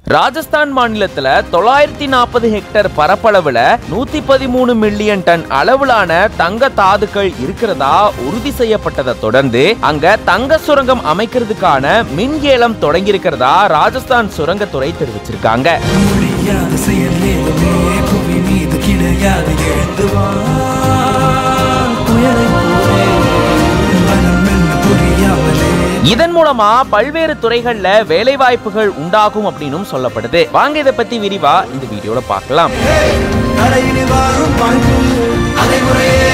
ராஜஸ்தான் மாநிலத்துல தொள்ளாயிரத்தி நாற்பது ஹெக்டேர் பரப்பளவுல நூத்தி பதிமூணு மில்லியன் டன் அளவிலான தங்க தாதுக்கள் இருக்கிறதா உறுதி செய்யப்பட்டதை தொடர்ந்து அங்க தங்க சுரங்கம் அமைக்கிறதுக்கான மின் ஏலம் தொடங்கியிருக்கிறதா ராஜஸ்தான் சுரங்கத்துறை தெரிவிச்சிருக்காங்க முடியாத செயல் ஏதுமே புவி மீது கிடையாது எழுந்து வா புயலை போலே மனம் என்ன புரியாமலே இதன் மூலமா பல்வேறு துறைகள்ல வேலை வாய்ப்புகள் உண்டாகும் அப்படின்னும் சொல்லப்படுது வாங்க இதை பத்தி விரிவா இந்த வீடியோல பார்க்கலாம் நடையினி வாழும் வாழ்க்கை அலைமுறையே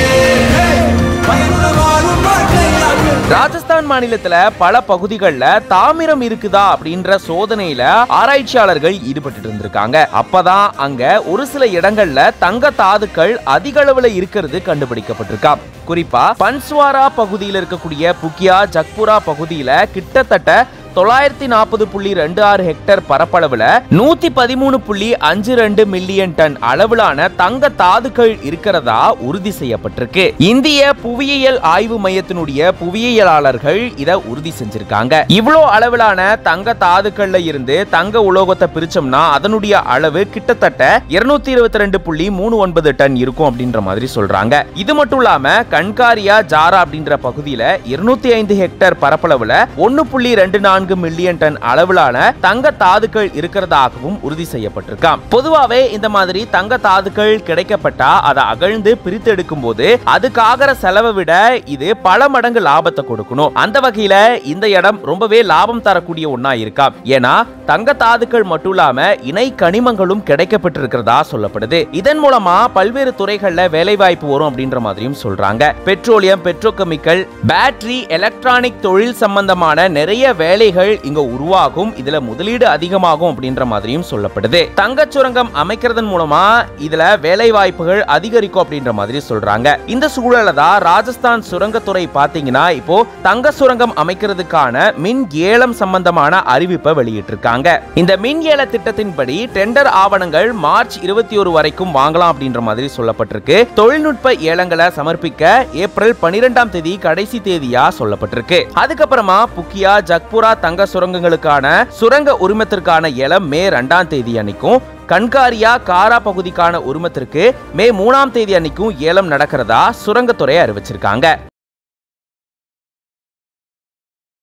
பயனுள்ள வாழும் வாழ்க்கையாக ராஜஸ்தான் மாநிலத்துல பல பகுதிகளில் தாமிரம் இருக்குதா அப்படின்ற சோதனையில ஆராய்ச்சியாளர்கள் ஈடுபட்டு இருந்திருக்காங்க அப்பதான் அங்க ஒரு சில இடங்கள்ல தங்க தாதுக்கள் அதிக அளவுல இருக்கிறது கண்டுபிடிக்கப்பட்டிருக்காம் குறிப்பா பன்ஸ்வாரா பகுதியில் இருக்கக்கூடிய புக்கியா ஜக்புரா பகுதியில கிட்டத்தட்ட தொள்ளாயிரத்தி நாற்பது புள்ளி ரெண்டு ஆறு ஹெக்டேர் பரப்பளவுல நூத்தி பதிமூணு புள்ளி அஞ்சு ரெண்டு மில்லியன் டன் அளவிலான தங்க தாதுக்கள் இருக்கிறதா உறுதி செய்யப்பட்டிருக்கு இந்திய புவியியல் ஆய்வு மையத்தினுடைய புவியியலாளர்கள் இத உறுதி செஞ்சிருக்காங்க இவ்வளோ அளவிலான தங்க தாதுக்கள்ல இருந்து தங்க உலோகத்தை பிரிச்சோம்னா அதனுடைய அளவு கிட்டத்தட்ட இருநூத்தி இருபத்தி ரெண்டு புள்ளி மூணு ஒன்பது டன் இருக்கும் அப்படின்ற மாதிரி சொல்றாங்க இது மட்டும் இல்லாம கண்காரியா ஜாரா அப்படின்ற பகுதியில இருநூத்தி ஐந்து ஹெக்டேர் பரப்பளவுல ஒன்னு புள்ளி ரெண்டு நான்கு மில்லியன் டன் அளவிலான தங்க தாதுக்கள் இருக்கிறதாகவும் உறுதி செய்யப்பட்டிருக்காம் பொதுவாவே இந்த மாதிரி தங்க தாதுக்கள் கிடைக்கப்பட்டா அதை அகழ்ந்து பிரித்து எடுக்கும் போது அதுக்காகிற செலவை விட இது பல மடங்கு லாபத்தை கொடுக்கணும் அந்த வகையில இந்த இடம் ரொம்பவே லாபம் தரக்கூடிய ஒண்ணா இருக்காம் ஏன்னா தங்க தாதுக்கள் மட்டும் இல்லாம இணை கனிமங்களும் கிடைக்கப்பட்டிருக்கிறதா சொல்லப்படுது இதன் மூலமா பல்வேறு துறைகள்ல வேலை வாய்ப்பு வரும் அப்படின்ற மாதிரியும் சொல்றாங்க பெட்ரோலியம் பெட்ரோகெமிக்கல் பேட்டரி எலக்ட்ரானிக் தொழில் சம்பந்தமான நிறைய வேலைகள் இங்க உருவாகும் இதுல முதலீடு அதிகமாகும் அப்படின்ற மாதிரியும் சொல்லப்படுது தங்கச் சுரங்கம் அமைக்கிறதன் மூலமா இதுல வேலை வாய்ப்புகள் அதிகரிக்கும் அப்படின்ற மாதிரி சொல்றாங்க இந்த சூழல தான் ராஜஸ்தான் சுரங்கத்துறை பாத்தீங்கன்னா இப்போ தங்க சுரங்கம் அமைக்கிறதுக்கான மின் ஏலம் சம்பந்தமான அறிவிப்பை வெளியிட்டிருக்காங்க இந்த மின் ஏல திட்டத்தின்படி டெண்டர் ஆவணங்கள் மார்ச் இருபத்தி ஒரு வரைக்கும் வாங்கலாம் அப்படின்ற மாதிரி சொல்லப்பட்டிருக்கு தொழில்நுட்ப ஏலங்களை சமர்ப்பிக்க ஏப்ரல் பனிரெண்டாம் தேதி கடைசி தேதியா சொல்லப்பட்டிருக்கு அதுக்கப்புறமா புக்கியா ஜக்புரா தங்க சுரங்கங்களுக்கான சுரங்க உரிமத்திற்கான ஏலம் மே ரெண்டாம் தேதி அன்னைக்கும் கண்காரியா காரா பகுதிக்கான உரிமத்திற்கு மே மூணாம் தேதி அன்னைக்கும் ஏலம் நடக்கிறதா சுரங்கத்துறை அறிவிச்சிருக்காங்க